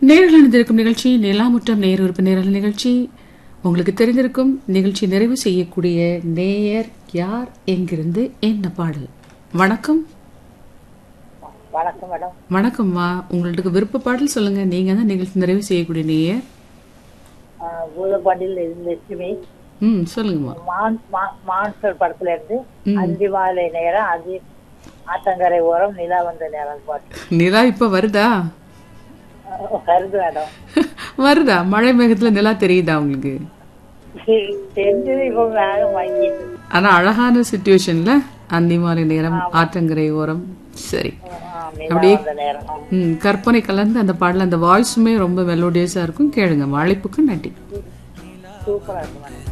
நேரில் அணிந்திருக்கும் நிகழ்ச்சி நிலாமுற்றம் நேர் உறுப்பு நேரல் நிகழ்ச்சி உங்களுக்கு தெரிந்திருக்கும் நிகழ்ச்சி நிறைவு செய்யக்கூடிய நேயர் யார் எங்கிருந்து என்ன பாடல் வணக்கம் வணக்கம் மேடம் வணக்கம்மா உங்களுக்கு விருப்ப பாடல் சொல்லுங்க நீங்க தான் நிகழ்ச்சி நிறைவு செய்யக்கூடிய நேயர் பூதப்பாண்டியில் இருந்து லட்சுமி ம் சொல்லுங்கம்மா மான் மா- மான்ஸ்டர் படத்துல இருந்து அஞ்சு மாலை நேரம் அது ஆத்தங்கரை ஓரம் நிலா வந்த நேரம் பாட்டு நிலா இப்ப வருதா அஹ் கருது மேடம் வருதா மழை மேகத்துல நிலா தெரியுதா உங்களுக்கு தெரிஞ்சது இப்போ வேகம் வாங்கிட்டு ஆனா அழகான சுச்சுவேஷன்ல அந்தி மாலை நேரம் ஆற்றங்கரை ஓரம் சரி ஆஹ் நிலா அப்படியே வந்த நேரம் ம், கற்பனை கலந்து அந்த பாடல அந்த வாய்ஸுமே ரொம்ப மெலோடியஸா இருக்கும் கேளுங்க அழைப்புக்கு நன்றி சூப்பரா இருக்கு மேடம்